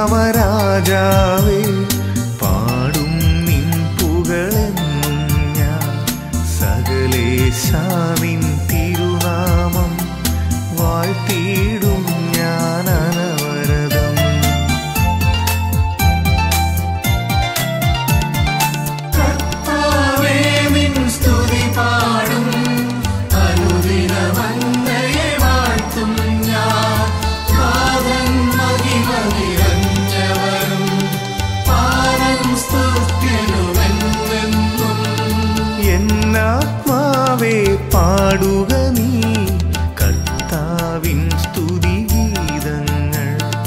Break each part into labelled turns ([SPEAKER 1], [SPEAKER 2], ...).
[SPEAKER 1] രാമരാജാവേ പാടും നിൻ പുകളെന്നും ഞാൻ സകലേശാനിൻ തിരുനാമം വാഴ്ത്തിയിടും ഞാൻ അനവരതം
[SPEAKER 2] കർത്താവേ നിൻ സ്തുതി പാടും അനുദിനമങ്ങയെ വാഴ്ത്തും ഞാൻ നാഥൻ മഹിമ നിറഞ്ഞവനും പാരം സ്തുത്യനുമെന്നെന്നും
[SPEAKER 1] എന്നാത്മാവേ പാടുക നീ കർത്താവിൻ സ്തുതിഗീതങ്ങൾ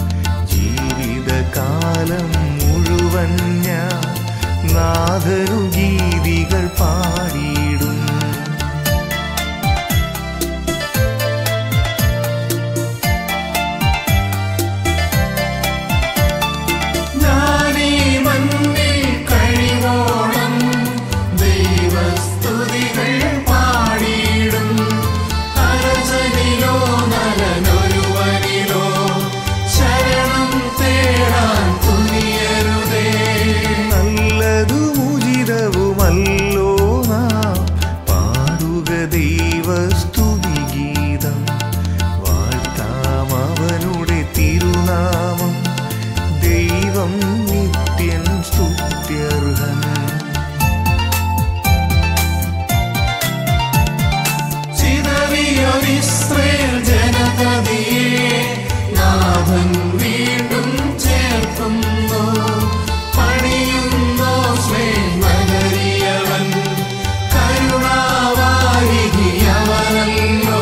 [SPEAKER 1] ജീവിതകാലം മുഴുവൻ ഞാൻ നാഥരു ഗീതികൾ പാടിയിടും
[SPEAKER 2] ഞാനീ മണ്ണിൽ കഴിവോളം ദൈവസ്തുതികൾ പാടിയിടും അരസനിലോ നരനൊരുവനിലോ ശരണം തേടാൻ തുനിയരുതേ
[SPEAKER 1] നല്ലതും ഉചിതവുമല്ലോ നാം പാടുക ദൈവസ്തുതിഗീതം വാഴ്ത്താം അവനുടെ തിരുനാമം ദൈവം നിത്യൻ സ്തുത്യർഹൻ
[SPEAKER 2] ചിതറിയൊരിസ്രേൽ ജനതതിയെ നാഥൻ വീണ്ടും ചേർക്കുന്നു പണിയുന്നോ ശ്രീനഗരിയവൻ കരുണാവാഹിനിയവനല്ലോ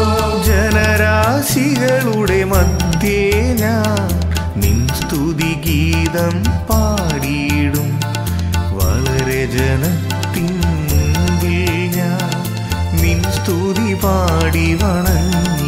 [SPEAKER 1] ജനരാശികളുടെ മധ്യേ ഞാൻ നിൻ സ്തുതിഗീതം പാടിയിടും വളരെ ജനത്തിൻ മുൻപിൽ ഞാൻ നിൻ സ്തുതി പാടി വണങ്ങി